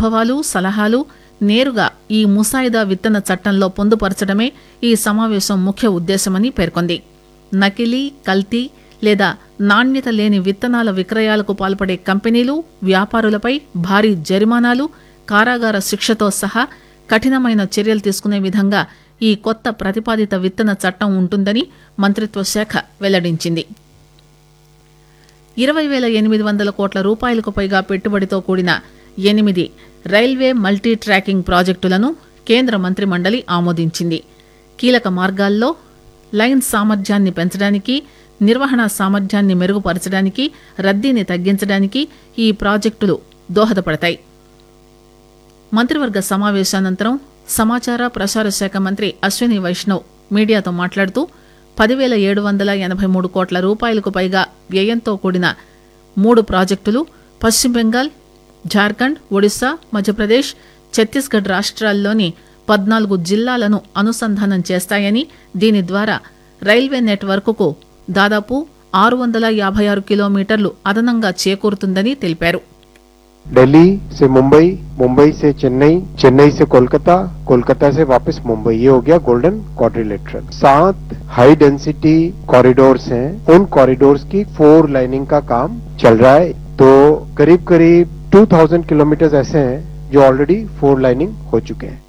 అనుభవాలు సలహాలు నేరుగా ఈ ముసాయిదా విత్తన చట్టంలో పొందుపరచడమే ఈ సమావేశం ముఖ్య ఉద్దేశమని పేర్కొంది నకిలీ కల్తీ లేదా నాణ్యత లేని విత్తనాల విక్రయాలకు పాల్పడే కంపెనీలు వ్యాపారులపై భారీ జరిమానాలు కారాగార శిక్షతో సహా కఠినమైన చర్యలు తీసుకునే విధంగా ఈ కొత్త ప్రతిపాదిత విత్తన చట్టం ఉంటుందని మంత్రిత్వ శాఖ వెల్లడించింది ఇరవై వేల ఎనిమిది వందల కోట్ల రూపాయలకు పైగా పెట్టుబడితో కూడిన ఎనిమిది రైల్వే మల్టీ ట్రాకింగ్ ప్రాజెక్టులను కేంద్ర మంత్రి మండలి ఆమోదించింది కీలక మార్గాల్లో లైన్ సామర్థ్యాన్ని పెంచడానికి నిర్వహణ సామర్థ్యాన్ని మెరుగుపరచడానికి రద్దీని తగ్గించడానికి ఈ ప్రాజెక్టులు దోహదపడతాయి మంత్రివర్గ సమావేశానంతరం సమాచార ప్రసార శాఖ మంత్రి అశ్విని వైష్ణవ్ మీడియాతో మాట్లాడుతూ పదివేల ఏడు వందల ఎనభై మూడు కోట్ల రూపాయలకు పైగా వ్యయంతో కూడిన మూడు ప్రాజెక్టులు పశ్చిమ బెంగాల్ జార్ఖండ్ ఒడిశా మధ్యప్రదేశ్ ఛత్తీస్గఢ్ రాష్ట్రాల్లోని పద్నాలుగు జిల్లాలను అనుసంధానం చేస్తాయని దీని ద్వారా రైల్వే నెట్వర్క్కు దాదాపు ఆరు వందల యాభై ఆరు కిలోమీటర్లు అదనంగా చేకూరుతుందని తెలిపారు दिल्ली से मुंबई मुंबई से चेन्नई चेन्नई से कोलकाता कोलकाता से वापस मुंबई ये हो गया गोल्डन क्वाड्रिलेटरल सात हाई डेंसिटी कॉरिडोर्स हैं उन कॉरिडोर्स की फोर लाइनिंग का काम चल रहा है तो करीब करीब 2000 किलोमीटर ऐसे हैं जो ऑलरेडी फोर लाइनिंग हो चुके हैं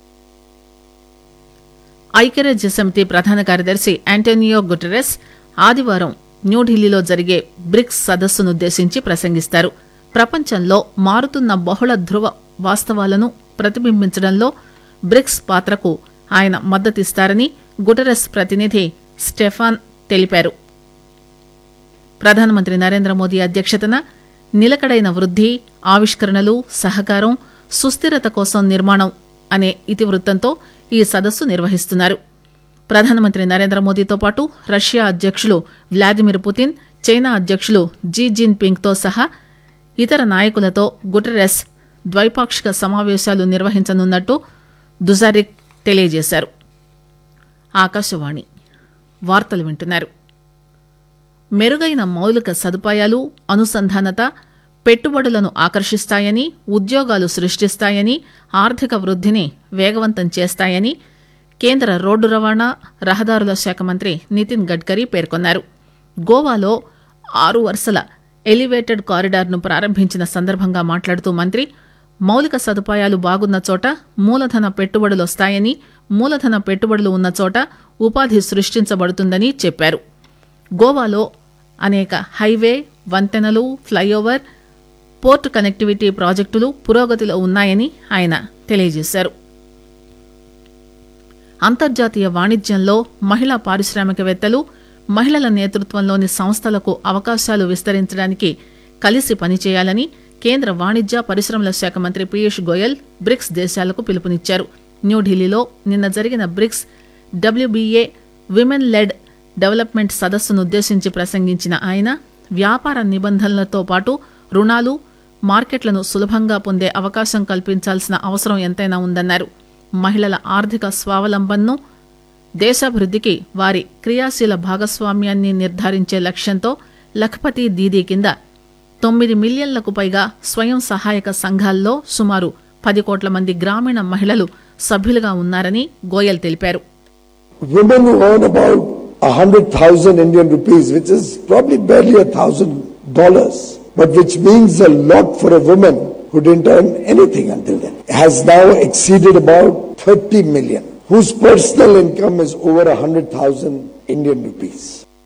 ఐక్యరాజ్య సమితి ప్రధాన కార్యదర్శి ఆంటోనియో గుటెరెస్ ఆదివారం న్యూఢిల్లీలో జరిగే బ్రిక్స్ సదస్సునుద్దేశించి ప్రసంగిస్తారు ప్రపంచంలో మారుతున్న బహుళ ధృవ వాస్తవాలను ప్రతిబింబించడంలో బ్రిక్స్ పాత్రకు ఆయన మద్దతిస్తారని గుటెరెస్ ప్రతినిధి స్టెఫాన్ తెలిపారు ప్రధానమంత్రి నరేంద్ర మోదీ అధ్యక్షతన నిలకడైన వృద్ధి ఆవిష్కరణలు సహకారం సుస్థిరత కోసం నిర్మాణం అనే ఇతివృత్తంతో ఈ సదస్సు నిర్వహిస్తున్నారు ప్రధానమంత్రి నరేంద్ర మోదీతో పాటు రష్యా అధ్యక్షులు వ్లాదిమిర్ పుతిన్ చైనా అధ్యక్షులు జీ జిన్ పింగ్తో సహా ఇతర నాయకులతో గుటెరెస్ ద్వైపాక్షిక సమావేశాలు నిర్వహించనున్నట్టు దుజారిక్ తెలియజేశారు ఆకాశవాణి వార్తలు వింటున్నారు మెరుగైన మౌలిక సదుపాయాలు అనుసంధానత పెట్టుబడులను ఆకర్షిస్తాయని ఉద్యోగాలు సృష్టిస్తాయని ఆర్థిక వృద్ధిని వేగవంతం చేస్తాయని కేంద్ర రోడ్డు రవాణా రహదారుల శాఖ మంత్రి నితిన్ గడ్కరీ పేర్కొన్నారు గోవాలో ఆరు వరుసల ఎలివేటెడ్ కారిడార్ను ప్రారంభించిన సందర్భంగా మాట్లాడుతూ మంత్రి మౌలిక సదుపాయాలు బాగున్న చోట మూలధన పెట్టుబడులు వస్తాయని మూలధన పెట్టుబడులు ఉన్న చోట ఉపాధి సృష్టించబడుతుందని చెప్పారు గోవాలో అనేక హైవే వంతెనలు ఫ్లైఓవర్ పోర్ట్ కనెక్టివిటీ ప్రాజెక్టులు పురోగతిలో ఉన్నాయని ఆయన తెలియజేశారు అంతర్జాతీయ వాణిజ్యంలో మహిళా పారిశ్రామికవేత్తలు మహిళల నేతృత్వంలోని సంస్థలకు అవకాశాలు విస్తరించడానికి కలిసి పనిచేయాలని కేంద్ర వాణిజ్య పరిశ్రమల శాఖ మంత్రి పీయూష్ గోయల్ బ్రిక్స్ దేశాలకు పిలుపునిచ్చారు న్యూఢిల్లీలో నిన్న జరిగిన BRICS WBA women led development సదస్సునుద్దేశించి ప్రసంగించిన ఆయన వ్యాపార నిబంధనలతో పాటు రుణాలు మార్కెట్లను సులభంగా పొందే అవకాశం కల్పించాల్సిన అవసరం ఎంతైనా ఉందన్నారు మహిళల ఆర్థిక స్వావలంబనను దేశాభివృద్ధికి వారి క్రియాశీల భాగస్వామ్యాన్ని నిర్ధారించే లక్ష్యంతో లఖపతి దీదీ కింద తొమ్మిది మిలియన్లకు పైగా స్వయం సహాయక సంఘాల్లో సుమారు పది కోట్ల మంది గ్రామీణ మహిళలు సభ్యులుగా ఉన్నారని గోయల్ తెలిపారు women who earn about a hundred thousand Indian rupees, which is probably barely a thousand dollars, but which means a lot for a woman who didn't earn anything until then, has now exceeded about 30 million, whose personal income is over a hundred thousand Indian rupees.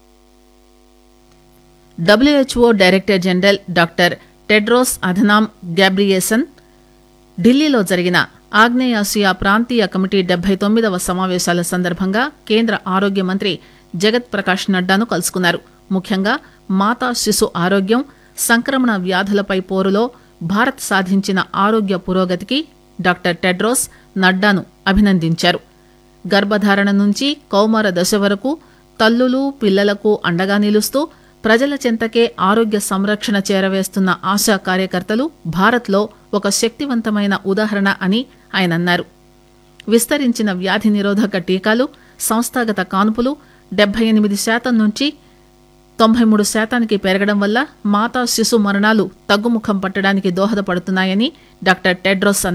WHO director general doctor Tedros Adhanom Ghebreyesus ఢిల్లీలో జరిగిన ఆగ్నేయాసియా ప్రాంతీయ committee డెబ్బై తొమ్మిదవ సమావేశాల సందర్భంగా కేంద్ర ఆరోగ్య మంత్రి జగత్ ప్రకాష్ నడ్డాను కలుసుకున్నారు ముఖ్యంగా మాతా శిశు ఆరోగ్యం సంక్రమణ వ్యాధులపై పోరులో భారత్ సాధించిన ఆరోగ్య పురోగతికి డాక్టర్ టెడ్రోస్ నడ్డాను అభినందించారు గర్భధారణ నుంచి కౌమార దశ వరకు తల్లులు పిల్లలకు అండగా నిలుస్తూ ప్రజల చెంతకే ఆరోగ్య సంరక్షణ చేరవేస్తున్న ఆశా కార్యకర్తలు భారత్లో ఒక శక్తివంతమైన ఉదాహరణ అని ఆయన అన్నారు విస్తరించిన వ్యాధి నిరోధక టీకాలు సంస్థాగత కానుపులు డెబ్బై ఎనిమిది శాతం నుంచి తొంభై మూడు శాతానికి పెరగడం వల్ల మాతా శిశు మరణాలు తగ్గుముఖం పట్టడానికి దోహదపడుతున్నాయని డాక్టర్ టెడ్రోస్ అన్నారు